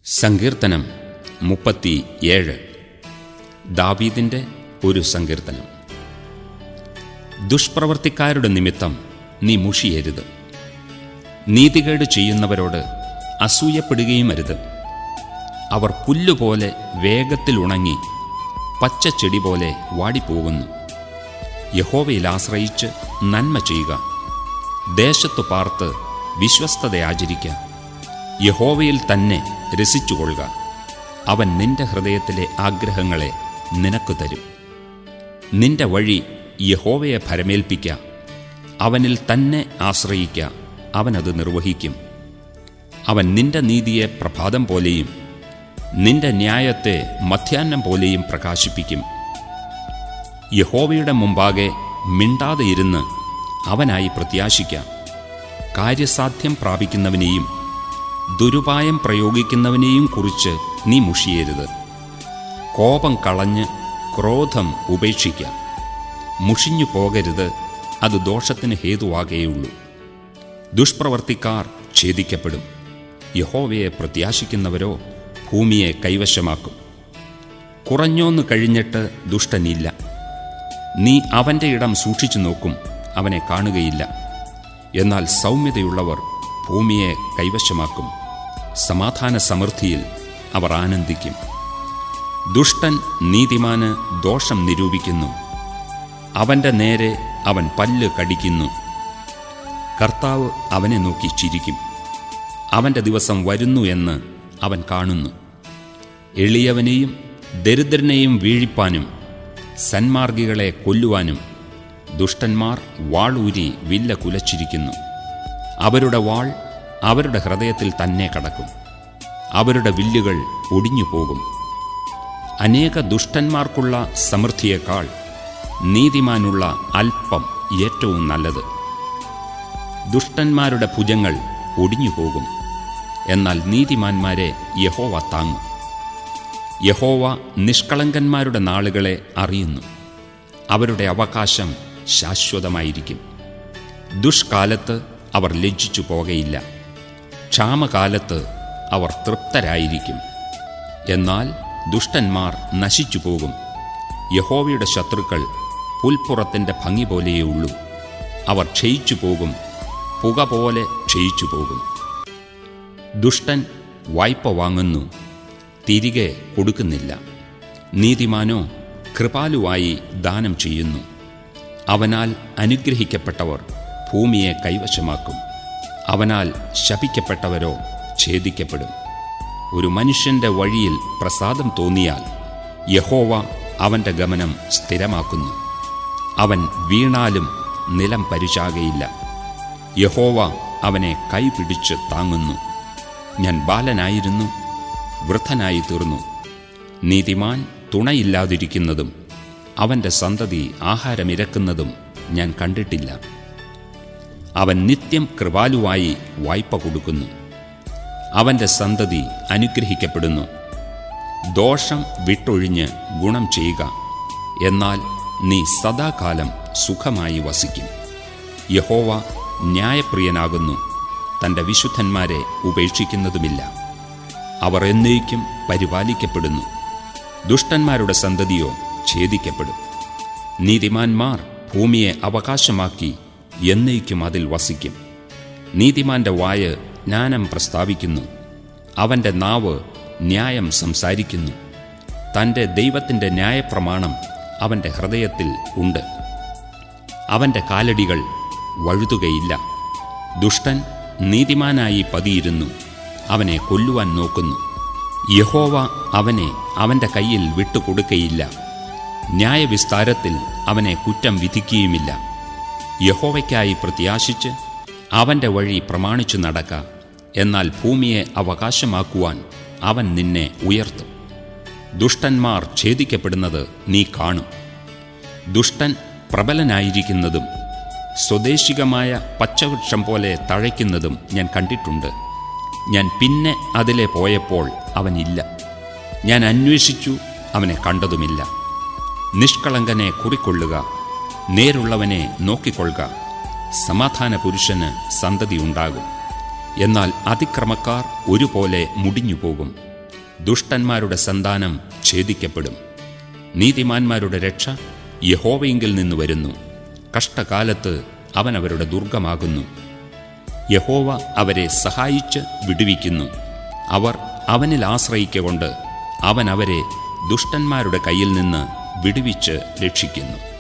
സങ്കീർത്തനം മുപ്പത്തി ഏഴ് ദാവീദിൻ്റെ ഒരു സങ്കീർത്തനം ദുഷ്പ്രവർത്തിക്കാരുടെ നിമിത്തം നീ മുഷിയരുത് നീതികേട് ചെയ്യുന്നവരോട് അസൂയപ്പെടുകയും അരുത് അവർ പുല്ലുപോലെ വേഗത്തിൽ ഉണങ്ങി പച്ചച്ചെടി പോലെ വാടിപ്പോകുന്നു യഹോവയിൽ ആശ്രയിച്ച് നന്മ ചെയ്യുക ദേശത്തു പാർത്ത് വിശ്വസ്തത ആചരിക്കുക യഹോവയിൽ തന്നെ രസിച്ചുകൊള്ളുക അവൻ നിന്റെ ഹൃദയത്തിലെ ആഗ്രഹങ്ങളെ നിനക്ക് തരും നിന്റെ വഴി യഹോവയെ ഭരമേൽപ്പിക്ക അവനിൽ തന്നെ ആശ്രയിക്ക അവനത് നിർവഹിക്കും അവൻ നിന്റെ നീതിയെ പ്രഭാതം പോലെയും നിന്റെ ന്യായത്തെ മധ്യാഹ്നം പോലെയും പ്രകാശിപ്പിക്കും യഹോവയുടെ മുമ്പാകെ മിണ്ടാതെ ഇരുന്ന് അവനായി പ്രത്യാശിക്കാം കാര്യസാധ്യം പ്രാപിക്കുന്നവനെയും ദുരുപായം പ്രയോഗിക്കുന്നവനെയും കുറിച്ച് നീ മുഷിയരുത് കോപം കളഞ്ഞ് ക്രോധം ഉപേക്ഷിക്കാം മുഷിഞ്ഞു പോകരുത് അത് ദോഷത്തിന് ഹേതുവാകേയുള്ളൂ ദുഷ്പ്രവർത്തിക്കാർ ഛേദിക്കപ്പെടും യഹോവയെ പ്രത്യാശിക്കുന്നവരോ ഭൂമിയെ കൈവശമാക്കും കുറഞ്ഞോന്ന് കഴിഞ്ഞിട്ട് ദുഷ്ടനില്ല നീ അവൻ്റെ ഇടം സൂക്ഷിച്ചു നോക്കും അവനെ കാണുകയില്ല എന്നാൽ സൗമ്യതയുള്ളവർ ഭൂമിയെ കൈവശമാക്കും സമാധാന സമൃദ്ധിയിൽ അവർ ആനന്ദിക്കും ദുഷ്ടൻ നീതിമാന് ദോഷം നിരൂപിക്കുന്നു അവൻ്റെ നേരെ അവൻ പല്ല് കടിക്കുന്നു കർത്താവ് അവനെ നോക്കി ചിരിക്കും അവൻ്റെ ദിവസം വരുന്നു എന്ന് അവൻ കാണുന്നു എളിയവനെയും ദരിദ്രനെയും വീഴിപ്പാനും സന്മാർഗികളെ കൊല്ലുവാനും ദുഷ്ടന്മാർ വാളൂരി വില്ല കുലച്ചിരിക്കുന്നു അവരുടെ വാൾ അവരുടെ ഹൃദയത്തിൽ തന്നെ കടക്കും അവരുടെ വില്ലുകൾ ഒടിഞ്ഞു പോകും അനേക ദുഷ്ടന്മാർക്കുള്ള സമൃദ്ധിയേക്കാൾ നീതിമാനുള്ള അല്പം ഏറ്റവും നല്ലത് ദുഷ്ടന്മാരുടെ ഭുജങ്ങൾ ഒടിഞ്ഞു പോകും എന്നാൽ നീതിമാന്മാരെ യഹോവ താങ്ങും യഹോവ നിഷ്കളങ്കന്മാരുടെ നാളുകളെ അറിയുന്നു അവരുടെ അവകാശം ശാശ്വതമായിരിക്കും ദുഷ്കാലത്ത് അവർ ലജ്ജിച്ചു പോകയില്ല ക്ഷാമകാലത്ത് അവർ തൃപ്തരായിരിക്കും എന്നാൽ ദുഷ്ടന്മാർ നശിച്ചു പോകും യഹോവയുടെ ശത്രുക്കൾ പുൽപ്പുറത്തിൻ്റെ ഭംഗി പോലെയേ ഉള്ളൂ അവർ ക്ഷയിച്ചു പോകും പുക പോലെ ക്ഷയിച്ചു പോകും ദുഷ്ടൻ വായ്പ വാങ്ങുന്നു തിരികെ കൊടുക്കുന്നില്ല നീതിമാനോ കൃപാലുവായി ദാനം ചെയ്യുന്നു അവനാൽ അനുഗ്രഹിക്കപ്പെട്ടവർ ഭൂമിയെ കൈവശമാക്കും അവനാൽ ശപിക്കപ്പെട്ടവരോ ഛേദിക്കപ്പെടും ഒരു മനുഷ്യന്റെ വഴിയിൽ പ്രസാദം തോന്നിയാൽ യഹോവ അവന്റെ ഗമനം സ്ഥിരമാക്കുന്നു അവൻ വീണാലും നിലം പരിചാകയില്ല യഹോവ അവനെ കൈപിടിച്ച് താങ്ങുന്നു ഞാൻ ബാലനായിരുന്നു വൃദ്ധനായി തീർന്നു നീതിമാൻ തുണയില്ലാതിരിക്കുന്നതും അവൻ്റെ സന്തതി ആഹാരമിരക്കുന്നതും ഞാൻ കണ്ടിട്ടില്ല അവൻ നിത്യം കൃപാലുവായി വായ്പ കൊടുക്കുന്നു അവൻ്റെ സന്തതി അനുഗ്രഹിക്കപ്പെടുന്നു ദോഷം വിട്ടൊഴിഞ്ഞ് ഗുണം ചെയ്യുക എന്നാൽ നീ സദാകാലം സുഖമായി വസിക്കും യഹോവ ന്യായപ്രിയനാകുന്നു തൻ്റെ വിശുദ്ധന്മാരെ ഉപേക്ഷിക്കുന്നതുമില്ല അവർ എന്നേക്കും പരിപാലിക്കപ്പെടുന്നു ദുഷ്ടന്മാരുടെ സന്തതിയോ ഛേദിക്കപ്പെടും നീതിമാന്മാർ ഭൂമിയെ അവകാശമാക്കി എന്നേക്കും അതിൽ വസിക്കും നീതിമാന്റെ വായ് ജ്ഞാനം പ്രസ്താവിക്കുന്നു അവൻ്റെ നാവ് ന്യായം സംസാരിക്കുന്നു തൻ്റെ ദൈവത്തിൻ്റെ ന്യായപ്രമാണം അവൻ്റെ ഹൃദയത്തിൽ ഉണ്ട് അവൻ്റെ കാലടികൾ വഴുതുകയില്ല ദുഷ്ടൻ നീതിമാനായി പതിയിരുന്നു അവനെ കൊല്ലുവാൻ നോക്കുന്നു യഹോവ അവനെ അവൻ്റെ കയ്യിൽ വിട്ടുകൊടുക്കയില്ല ന്യായവിസ്താരത്തിൽ അവനെ കുറ്റം വിധിക്കുകയുമില്ല യഹോവയ്ക്കായി പ്രത്യാശിച്ച് അവൻ്റെ വഴി പ്രമാണിച്ചു നടക്ക എന്നാൽ ഭൂമിയെ അവകാശമാക്കുവാൻ അവൻ നിന്നെ ഉയർത്തും ദുഷ്ടന്മാർ ഛേദിക്കപ്പെടുന്നത് നീ കാണും ദുഷ്ടൻ പ്രബലനായിരിക്കുന്നതും സ്വദേശികമായ പച്ചവൃക്ഷം പോലെ തഴയ്ക്കുന്നതും ഞാൻ കണ്ടിട്ടുണ്ട് ഞാൻ പിന്നെ അതിലെ പോയപ്പോൾ അവനില്ല ഞാൻ അന്വേഷിച്ചു അവനെ കണ്ടതുമില്ല നിഷ്കളങ്കനെ കുറിക്കൊള്ളുക നേരുള്ളവനെ നോക്കിക്കൊള്ളുക സമാധാന പുരുഷന് സന്തതി ഉണ്ടാകും എന്നാൽ അതിക്രമക്കാർ ഒരുപോലെ മുടിഞ്ഞു പോകും ദുഷ്ടന്മാരുടെ സന്താനം ഛേദിക്കപ്പെടും നീതിമാന്മാരുടെ രക്ഷ യഹോവയെങ്കിൽ നിന്ന് വരുന്നു കഷ്ടകാലത്ത് അവൻ അവരുടെ ദുർഗമാകുന്നു യഹോവ അവരെ സഹായിച്ച് വിടുവിക്കുന്നു അവർ അവനിൽ ആശ്രയിക്കൊണ്ട് അവൻ അവരെ ദുഷ്ടന്മാരുടെ കയ്യിൽ നിന്ന് വിടുവിച്ച് രക്ഷിക്കുന്നു